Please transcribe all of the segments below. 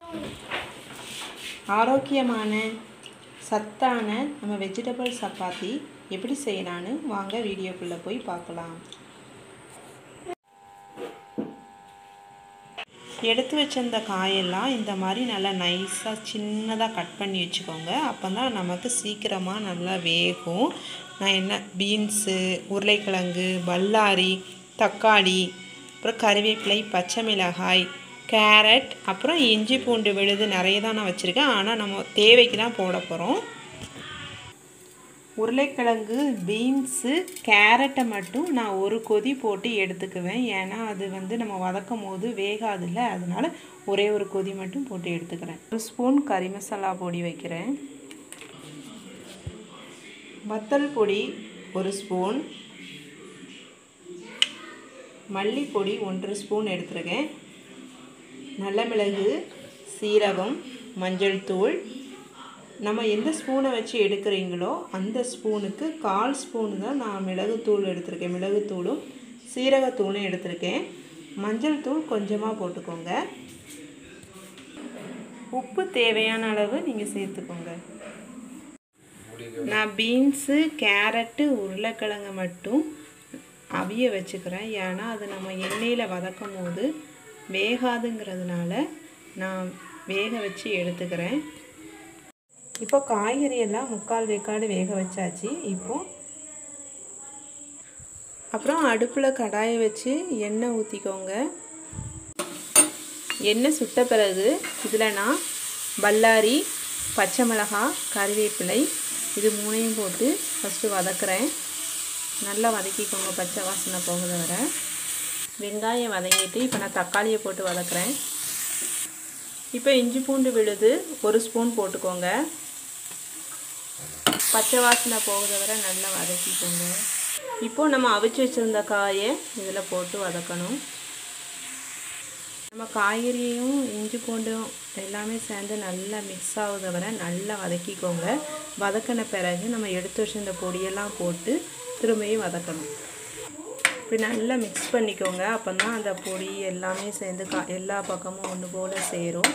ஆரோக்கியமான சத்தான நம்ம வெஜிடபிள் சப்பாத்தி எப்படி செய்யலான்னு வாங்க வீடியோக்குள்ளே போய் பார்க்கலாம் எடுத்து வச்சிருந்த காயெல்லாம் இந்த மாதிரி நல்லா நைஸாக சின்னதாக கட் பண்ணி வச்சுக்கோங்க அப்போ தான் நமக்கு சீக்கிரமாக நல்லா வேகும் நான் என்ன பீன்ஸு உருளைக்கிழங்கு பல்லாரி தக்காளி அப்புறம் கறிவேப்பிலை பச்சை மிளகாய் கேரட் அப்புறம் இஞ்சி பூண்டு விழுது நிறைய தான் நான் வச்சுருக்கேன் ஆனால் நம்ம தேவைக்கு தான் போட போகிறோம் உருளைக்கிழங்கு பீன்ஸு கேரட்டை மட்டும் நான் ஒரு கொதி போட்டு எடுத்துக்குவேன் ஏன்னா அது வந்து நம்ம வதக்கும் போது வேகாதுல்ல அதனால ஒரே ஒரு கொதி மட்டும் போட்டு எடுத்துக்கிறேன் ஒரு ஸ்பூன் கறி மசாலா பொடி வைக்கிறேன் வத்தல் பொடி ஒரு ஸ்பூன் மல்லிப்பொடி ஒன்றரை ஸ்பூன் எடுத்துருக்கேன் நல்ல மிளகு சீரகம் மஞ்சள் தூள் நம்ம எந்த ஸ்பூனை வச்சு எடுக்கிறீங்களோ அந்த ஸ்பூனுக்கு கால் ஸ்பூன் தான் நான் மிளகுத்தூள் எடுத்திருக்கேன் மிளகுத்தூளும் சீரகத்தூளும் எடுத்திருக்கேன் மஞ்சள் தூள் கொஞ்சமாக போட்டுக்கோங்க உப்பு தேவையான அளவு நீங்கள் சேர்த்துக்கோங்க நான் பீன்ஸு கேரட்டு உருளைக்கிழங்கு மட்டும் அவிய வச்சுக்கிறேன் ஏன்னா அது நம்ம எண்ணெயில் வதக்கும் போது வேகாதுங்கிறதுனால நான் வேக வச்சு எடுத்துக்கிறேன் இப்போ காய்கறி எல்லாம் முக்கால் வேக்காடு வேக வச்சாச்சு இப்போ அப்புறம் அடுப்பில் கடாயை வச்சு எண்ணெய் ஊற்றிக்கோங்க எண்ணெய் சுட்ட பிறகு இதில் நான் பல்லாரி பச்சை மிளகாய் கறிவேப்பிலை இது மூணையும் போட்டு ஃபஸ்ட்டு வதக்குறேன் நல்லா வதக்கிக்கோங்க பச்சை வாசனை போகுத வர வெங்காயம் வதங்கிட்டு இப்போ நான் தக்காளியை போட்டு வதக்குறேன் இப்போ இஞ்சி பூண்டு விழுது ஒரு ஸ்பூன் போட்டுக்கோங்க பச்சை வாசனை போகுத வர நல்லா வதக்கிக்கோங்க இப்போது நம்ம அவிச்சு வச்சுருந்த காயை இதில் போட்டு வதக்கணும் நம்ம காய்கறியும் இஞ்சி பூண்டும் எல்லாமே சேர்ந்து நல்லா மிக்ஸ் ஆகுத வர நல்லா வதக்கிக்கோங்க வதக்கின பிறகு நம்ம எடுத்து வச்சிருந்த பொடியெல்லாம் போட்டு திரும்பியும் வதக்கணும் இப்படி நல்லா மிக்ஸ் பண்ணிக்கோங்க அப்போ தான் அந்த பொடி எல்லாமே சேர்ந்து கா எல்லா பக்கமும் ஒன்று போல் சேரும்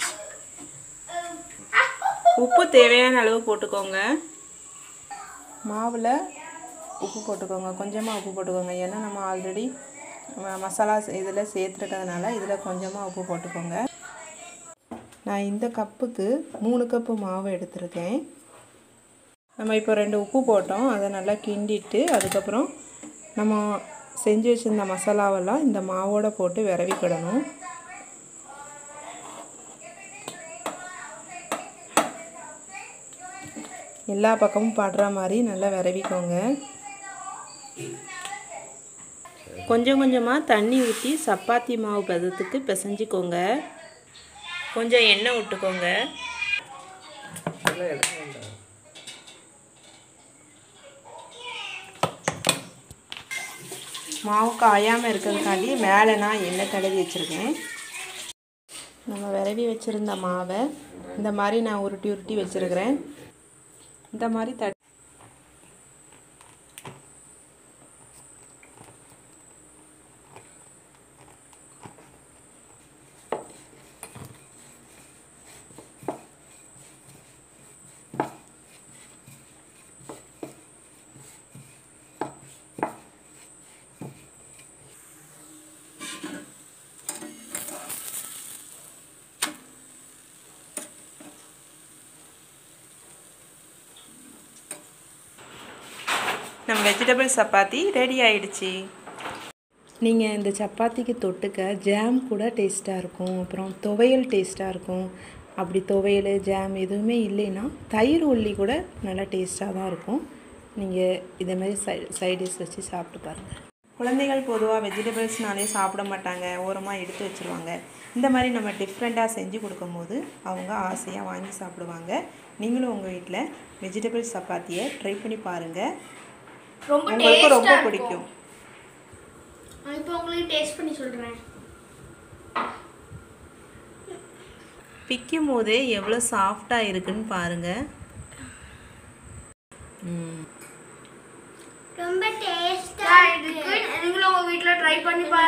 உப்பு தேவையான அளவு போட்டுக்கோங்க மாவில் உப்பு போட்டுக்கோங்க கொஞ்சமாக உப்பு போட்டுக்கோங்க ஏன்னா நம்ம ஆல்ரெடி மசாலா இதில் சேர்த்துருக்கிறதுனால இதில் கொஞ்சமாக உப்பு போட்டுக்கோங்க நான் இந்த கப்புக்கு மூணு கப்பு மாவு எடுத்திருக்கேன் நம்ம இப்போ ரெண்டு உப்பு போட்டோம் அதை நல்லா கிண்டிட்டு அதுக்கப்புறம் நம்ம செஞ்சு வச்சுருந்த மசாலாவெல்லாம் இந்த மாவோட போட்டு விரவிக்கிடணும் எல்லா பக்கமும் படுற மாதிரி நல்லா விரவிக்கோங்க கொஞ்சம் கொஞ்சமாக தண்ணி ஊற்றி சப்பாத்தி மாவு பதத்துக்கு பிசைஞ்சிக்கோங்க கொஞ்சம் எண்ணெய் விட்டுக்கோங்க மாவு காயாமல் இருக்கிறதுக்காண்டி மேலே நான் எண்ணெய் தடவி வச்சுருக்கேன் நம்ம விரவி வச்சுருந்த மாவை இந்த மாதிரி நான் உருட்டி உருட்டி வச்சுருக்கிறேன் இந்த மாதிரி த நம்ம வெஜிடபிள் சப்பாத்தி ரெடி ஆயிடுச்சு நீங்கள் இந்த சப்பாத்திக்கு தொட்டுக்க ஜாம் கூட டேஸ்ட்டாக இருக்கும் அப்புறம் துவையல் டேஸ்ட்டாக இருக்கும் அப்படி துவையல் ஜாம் எதுவுமே இல்லைன்னா தயிர் உள்ளி கூட நல்லா டேஸ்ட்டாக தான் இருக்கும் நீங்கள் இதேமாதிரி சை சைடிஷ் வச்சு சாப்பிட்டு பாருங்கள் குழந்தைகள் பொதுவாக வெஜிடபிள்ஸ்னாலே சாப்பிட மாட்டாங்க ஓரமாக எடுத்து வச்சுருவாங்க இந்த மாதிரி நம்ம டிஃப்ரெண்ட்டாக செஞ்சு கொடுக்கும்போது அவங்க ஆசையாக வாங்கி சாப்பிடுவாங்க நீங்களும் உங்கள் வீட்டில் வெஜிடபிள் சப்பாத்தியை ட்ரை பண்ணி பாருங்கள் ரொம்ப உங்களுக்கு ரொம்ப டேஸ்டா பிடிக்கும் நான் இப்போ உங்களுக்கு டேஸ்ட் பண்ணி சொல்றேன் பிக்கும் போதே எவ்வளோ சாஃப்டாக இருக்குன்னு பாருங்கள் ரொம்ப டேஸ்டா இருக்கு நீங்களும் உங்க வீட்ல ட்ரை பண்ணி பாருங்க